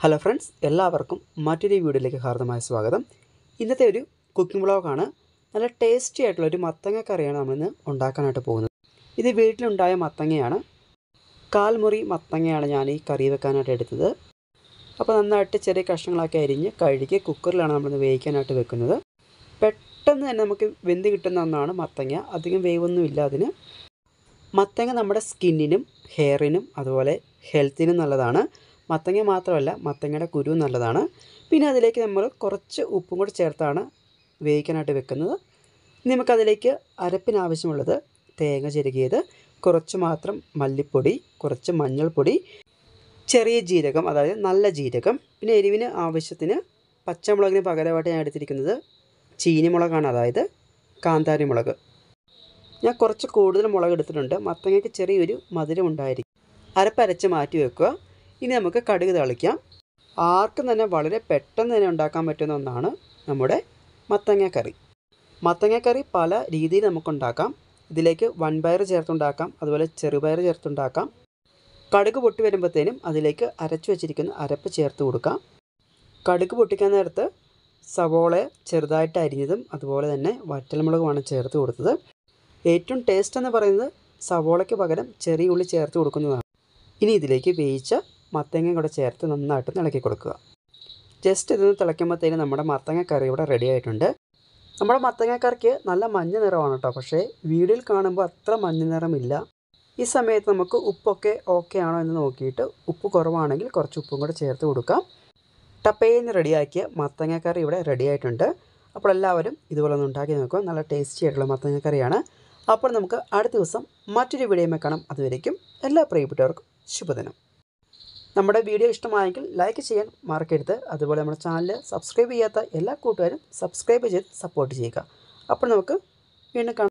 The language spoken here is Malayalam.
ഹലോ ഫ്രണ്ട്സ് എല്ലാവർക്കും മറ്റൊരു വീഡിയോയിലേക്ക് ഹാർദമായ സ്വാഗതം ഇന്നത്തെ ഒരു കുക്കിംഗ് വ്ളോഗാണ് നല്ല ടേസ്റ്റി ആയിട്ടുള്ള ഒരു മത്തങ്ങ കറിയാണ് നമ്മളിന്ന് ഉണ്ടാക്കാനായിട്ട് പോകുന്നത് ഇത് വീട്ടിലുണ്ടായ മത്തങ്ങയാണ് കാൽമുറി മത്തങ്ങയാണ് ഞാൻ ഈ കറി വെക്കാനായിട്ട് എടുത്തത് അപ്പോൾ നന്നായിട്ട് ചെറിയ കഷ്ണങ്ങളാക്കി അരിഞ്ഞ് കഴുകി കുക്കറിലാണ് നമ്മളിന്ന് വേവിക്കാനായിട്ട് വെക്കുന്നത് പെട്ടെന്ന് തന്നെ നമുക്ക് വെന്ത് കിട്ടുന്ന ഒന്നാണ് മത്തങ്ങ അധികം വേവൊന്നുമില്ല അതിന് മത്തങ്ങ നമ്മുടെ സ്കിന്നിനും ഹെയറിനും അതുപോലെ ഹെൽത്തിനും നല്ലതാണ് മത്തങ്ങ മാത്രമല്ല മത്തങ്ങയുടെ കുരു നല്ലതാണ് പിന്നെ അതിലേക്ക് നമ്മൾ കുറച്ച് ഉപ്പും കൂടി ചേർത്താണ് വേവിക്കാനായിട്ട് വെക്കുന്നത് ഇനി നമുക്കതിലേക്ക് അരപ്പിന് ആവശ്യമുള്ളത് തേങ്ങ ചിരകിയത് കുറച്ച് മാത്രം മല്ലിപ്പൊടി കുറച്ച് മഞ്ഞൾപ്പൊടി ചെറിയ ജീരകം അതായത് നല്ല ജീരകം പിന്നെ എരിവിന് ആവശ്യത്തിന് പച്ചമുളകിന് പകരമായിട്ട് ഞാൻ എടുത്തിരിക്കുന്നത് ചീനിമുളകാണ് അതായത് കാന്താരി മുളക് ഞാൻ കുറച്ച് കൂടുതൽ മുളക് എടുത്തിട്ടുണ്ട് മത്തങ്ങയ്ക്ക് ചെറിയൊരു മധുരം ഉണ്ടായിരിക്കും അരപ്പരച്ച് മാറ്റി വെക്കുക ഇനി നമുക്ക് കടുക് തളിക്കാം ആർക്കും തന്നെ വളരെ പെട്ടെന്ന് തന്നെ ഉണ്ടാക്കാൻ പറ്റുന്ന ഒന്നാണ് നമ്മുടെ മത്തങ്ങ കറി മത്തങ്ങ കറി പല രീതിയിൽ നമുക്കുണ്ടാക്കാം ഇതിലേക്ക് വൻപയർ ചേർത്തുണ്ടാക്കാം അതുപോലെ ചെറുപയർ ചേർത്തുണ്ടാക്കാം കടുക് പൊട്ടി വരുമ്പോഴത്തേനും അതിലേക്ക് അരച്ചു വെച്ചിരിക്കുന്ന അരപ്പ് ചേർത്ത് കൊടുക്കാം കടുക് പൊട്ടിക്കാൻ നേരത്ത് സവോള ചെറുതായിട്ട് അരിഞ്ഞതും അതുപോലെ തന്നെ വറ്റൽമുളകുമാണ് ചേർത്ത് കൊടുത്തത് ഏറ്റവും ടേസ്റ്റ് എന്ന് പറയുന്നത് സവോളയ്ക്ക് പകരം ചെറിയ ഉള്ളി ചേർത്ത് കൊടുക്കുന്നതാണ് ഇനി ഇതിലേക്ക് വേവിച്ച മത്തങ്ങ കൂടെ ചേർത്ത് നന്നായിട്ട് ഇളക്കി കൊടുക്കുക ജസ്റ്റ് ഇതൊന്ന് തിളയ്ക്കുമ്പോഴത്തേനും നമ്മുടെ മത്തങ്ങ കറി ഇവിടെ റെഡി ആയിട്ടുണ്ട് നമ്മുടെ മത്തങ്ങ കറിക്ക് നല്ല മഞ്ഞ നിറമാണ് കേട്ടോ പക്ഷേ വീഡിയോയിൽ കാണുമ്പോൾ അത്ര മഞ്ഞ നിറമില്ല ഈ സമയത്ത് നമുക്ക് ഉപ്പൊക്കെ ഓക്കെ ആണോ എന്ന് നോക്കിയിട്ട് ഉപ്പ് കുറവാണെങ്കിൽ കുറച്ച് ഉപ്പും കൂടെ ചേർത്ത് കൊടുക്കാം ടപ്പയിൽ നിന്ന് റെഡിയാക്കിയ മത്തങ്ങ കറി ഇവിടെ റെഡി ആയിട്ടുണ്ട് അപ്പോൾ എല്ലാവരും ഇതുപോലെ ഒന്ന് ഉണ്ടാക്കി നോക്കുക നല്ല ടേസ്റ്റി ആയിട്ടുള്ള മത്തങ്ങ കറിയാണ് അപ്പോൾ നമുക്ക് അടുത്ത ദിവസം മറ്റൊരു വീഡിയോയുമായി കാണാം അതുവരേക്കും എല്ലാ പ്രിയപ്പെട്ടവർക്കും ശുഭദിനം നമ്മുടെ വീഡിയോ ഇഷ്ടമായെങ്കിൽ ലൈക്ക് ചെയ്യാൻ മറക്കരുത് അതുപോലെ നമ്മുടെ ചാനൽ സബ്സ്ക്രൈബ് ചെയ്യാത്ത എല്ലാ കൂട്ടുകാരും സബ്സ്ക്രൈബ് ചെയ്ത് സപ്പോർട്ട് ചെയ്യുക അപ്പോൾ നമുക്ക് വീണ്ടും കാണാം